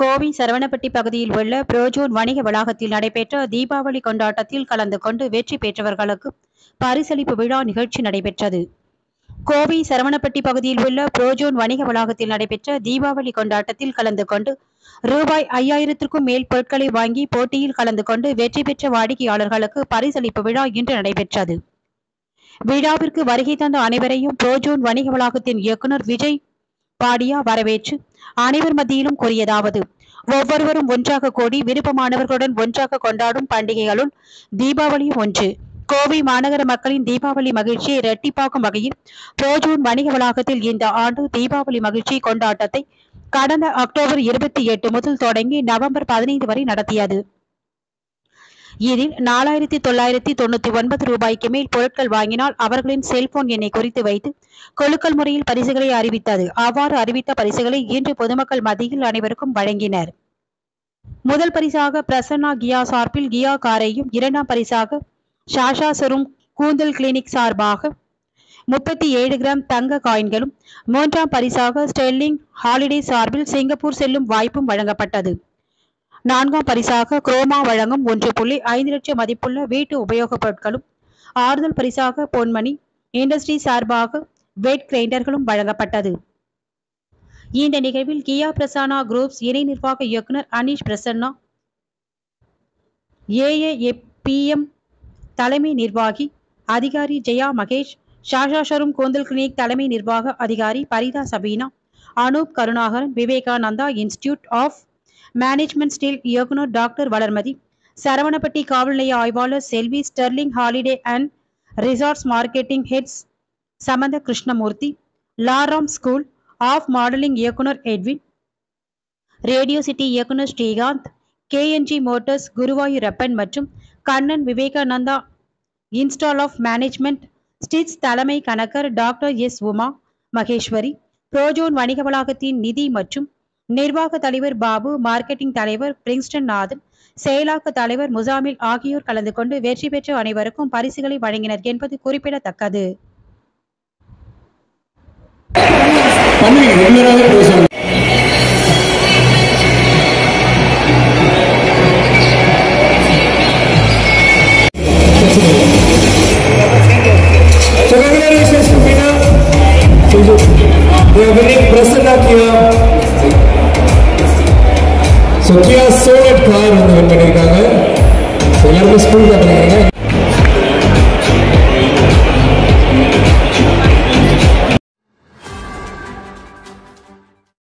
கோவை சரவணப்பட்டி பகுதியில் உள்ள புரோஜோன் வணிக வளாகத்தில் நடைபெற்ற தீபாவளி கொண்டாட்டத்தில் கலந்து கொண்டு வெற்றி பெற்றவர்களுக்கு பரிசளிப்பு விழா நிகழ்ச்சி நடைபெற்றது கோவை சரவணப்பட்டி பகுதியில் உள்ள புரோஜோன் வணிக வளாகத்தில் நடைபெற்ற தீபாவளி கொண்டாட்டத்தில் கலந்து கொண்டு ரூபாய் ஐயாயிரத்திற்கும் மேல் பொருட்களை வாங்கி போட்டியில் கலந்து கொண்டு வெற்றி பெற்ற வாடிக்கையாளர்களுக்கு பரிசளிப்பு விழா இன்று நடைபெற்றது விழாவிற்கு வருகை தந்த அனைவரையும் புரோஜோன் வணிக வளாகத்தின் இயக்குனர் விஜய் பாடியா வரவேற்று அனைவர் மத்தியிலும் கூறியதாவது ஒவ்வொருவரும் ஒன்றாக கூடி விருப்பமானவர்களுடன் ஒன்றாக கொண்டாடும் பண்டிகைகளுள் தீபாவளியும் ஒன்று கோவை மாநகர மக்களின் தீபாவளி மகிழ்ச்சியை இரட்டிப்பாக்கும் வகையில் புரோஜூன் வணிக வளாகத்தில் இந்த ஆண்டு தீபாவளி மகிழ்ச்சி கொண்டாட்டத்தை கடந்த அக்டோபர் இருபத்தி எட்டு முதல் தொடங்கி நவம்பர் பதினைந்து வரை நடத்தியது இதில் நாலாயிரத்தி தொள்ளாயிரத்தி தொண்ணூத்தி ஒன்பது ரூபாய்க்கு மேல் பொருட்கள் வாங்கினால் அவர்களின் செல்போன் எண்ணை குறித்து வைத்து கொழுக்கல் முறையில் பரிசுகளை அறிவித்தது அவ்வாறு அறிவித்த பரிசுகளை இன்று பொதுமக்கள் மத்தியில் அனைவருக்கும் வழங்கினர் முதல் பரிசாக பிரசன்னா கியா சார்பில் கியா காரையும் இரண்டாம் பரிசாக ஷாஷா சரும் கூந்தல் கிளினிக் சார்பாக முப்பத்தி ஏழு கிராம் தங்க காயின்களும் மூன்றாம் பரிசாக ஸ்டெர்லிங் ஹாலிடே சார்பில் சிங்கப்பூர் செல்லும் வாய்ப்பும் வழங்கப்பட்டது நான்காம் பரிசாக குரோமா வழங்கும் ஒன்று புள்ளி ஐந்து லட்சம் மதிப்புள்ள வீட்டு உபயோகப் பொருட்களும் ஆறுதல் பரிசாக பொன்மணி இண்டஸ்ட்ரி சார்பாக வெட் கிரைண்டர்களும் வழங்கப்பட்டது இந்த நிகழ்வில் கியா பிரசானா குரூப்ஸ் இணை நிர்வாக இயக்குனர் அனீஷ் பிரசன்னா ஏஏஎப்பிஎம் தலைமை நிர்வாகி அதிகாரி ஜெயா மகேஷ் ஷாஷா ஷரும் கோந்தல் கிளினிக் தலைமை நிர்வாக அதிகாரி Paritha Sabeena Anoop Karunakaran Vivekananda institute of management ஸ்டீல் இயக்குனர் டாக்டர் வளர்மதி சரவணப்பட்டி காவல் நிலைய ஆய்வாளர் Selvi Sterling holiday and resorts marketing heads Samantha Krishnamoorthy லாராம் ஸ்கூல் ஆஃப் மாடலிங் இயக்குனர் எட்வின் ரேடியோ சிட்டி இயக்குனர் ஸ்ரீகாந்த் கேஎன்ஜி மோட்டார்ஸ் குருவாயூரப்பன் மற்றும் Kannan Vivekananda institute of management studies தலைமை கணக்கர் doctor S Uma Maheswari Prozone வணிக வளாகத்தின் நிதி மற்றும் நிர்வாக தலைவர் பாபு மார்க்கெட்டிங் தலைவர் பிரிங்ஸ்டன் நாதன் செயலாக்க தலைவர் முசாமில் ஆகியோர் கலந்து கொண்டு வெற்றி பெற்ற அனைவருக்கும் பரிசுகளை வழங்கினர் என்பது குறிப்பிடத்தக்கது பண்ணுவீங்க ரெகுலராகவே க்ளோஸ்